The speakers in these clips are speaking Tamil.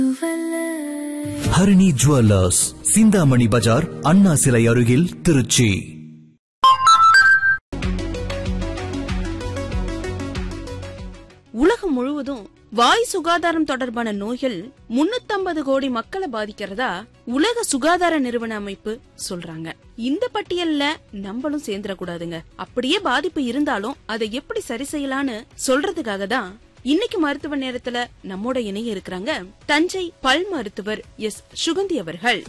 ஹரிணி ஜுவல்லர்ஸ் சிந்தாமணி பஜார் அண்ணா சிலை அருகில் திருச்சி உலகம் முழுவதும் வாய் சுகாதாரம் தொடர்பான நோய்கள் 350 கோடி மக்களை பாதிக்கிறதா உலக சுகாதார நிறுவன அமைப்பு சொல்றாங்க இந்த பட்டியல்ல நம்மளும் சேர்ந்துடக்கூடாதுங்க அப்படியே பாதிப்பு இருந்தாலும் அதை எப்படி சரி செய்யலான்னு சொல்றதுக்காக தான் இன்னைக்கு மருத்துவ நேரத்துல நம்மோட இணைய இருக்கிறாங்க தஞ்சை பல் மருத்துவர் எஸ் சுகந்தி அவர்கள்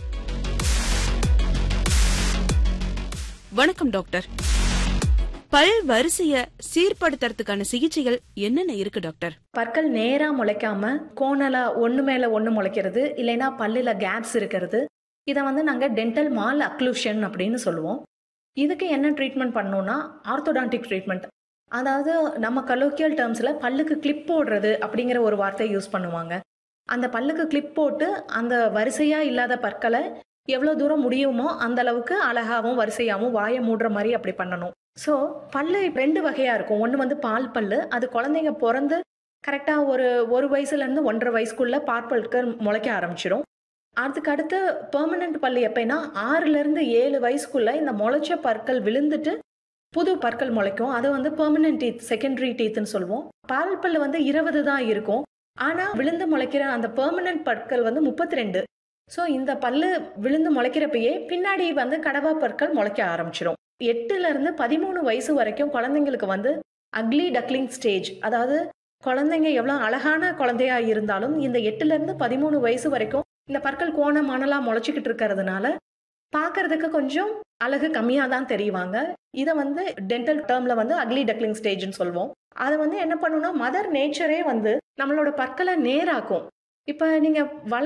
வணக்கம் டாக்டர் பல் வரிசைய சீர்படுத்துறதுக்கான சிகிச்சைகள் என்னென்ன இருக்கு டாக்டர் பற்கள் நேரா முளைக்காம கோணலா ஒண்ணு மேல ஒண்ணு முளைக்கிறது இல்லைன்னா பல்லுல கேப்ஸ் இருக்கிறது இதை வந்து நாங்க டென்டல் மால் அக்ளூஷன் அப்படின்னு சொல்லுவோம் இதுக்கு என்ன ட்ரீட்மெண்ட் பண்ணோம்னா ஆர்த்தோடான்டிக் ட்ரீட்மெண்ட் அதாவது நம்ம கலோக்கியல் டேர்ம்ஸ்ல பல்லுக்கு கிளிப் போடுறது அப்படிங்கிற ஒரு வார்த்தை யூஸ் பண்ணுவாங்க அந்த பல்லுக்கு கிளிப் போட்டு அந்த வரிசையா இல்லாத பற்களை எவ்வளோ தூரம் முடியுமோ அந்த அளவுக்கு அழகாவும் வரிசையாவும் வாயை மூடுற மாதிரி அப்படி பண்ணணும் ஸோ பல்லு ரெண்டு வகையாக இருக்கும் ஒன்று வந்து பால் பல்லு அது குழந்தைங்க பிறந்து கரெக்டாக ஒரு ஒரு வயசுலேருந்து ஒன்றரை வயசுக்குள்ள பார்ப்பல்கள் முளைக்க ஆரம்பிச்சிடும் அதுக்கு அடுத்து பெர்மனன்ட் பல்லு எப்படின்னா ஆறுலேருந்து ஏழு வயசுக்குள்ள இந்த முளைச்ச பற்கள் விழுந்துட்டு புது பற்கள் முளைக்கும் அது வந்து பெர்மனன்ட் டீத் செகண்டரி டீத்னு சொல்லுவோம் பால் பல்லு வந்து இருபது தான் இருக்கும் ஆனால் விழுந்து முளைக்கிற அந்த பெர்மனன்ட் பற்கள் வந்து முப்பத்தி ரெண்டு ஸோ இந்த பல்லு விழுந்து முளைக்கிறப்பயே பின்னாடி வந்து கடவா பற்கள் முளைக்க ஆரம்பிச்சிடும் எட்டுல இருந்து பதிமூணு வயசு வரைக்கும் குழந்தைங்களுக்கு வந்து அக்லி டக்லிங் ஸ்டேஜ் அதாவது குழந்தைங்க எவ்வளோ அழகான குழந்தையா இருந்தாலும் இந்த எட்டுல இருந்து பதிமூணு வயசு வரைக்கும் இந்த பற்கள் கோண மணலா முளைச்சிக்கிட்டு இருக்கிறதுனால பார்க்கறதுக்கு கொஞ்சம் அழகு கம்மியாக தான் தெரிவாங்க இதை வந்து டென்டல் டேர்ம்ல வந்து அக்லி டக்லிங் ஸ்டேஜ்னு சொல்லுவோம் அதை வந்து என்ன பண்ணுன்னா மதர் நேச்சரே வந்து நம்மளோட பற்களை நேராக்கும் இப்போ நீங்கள் வள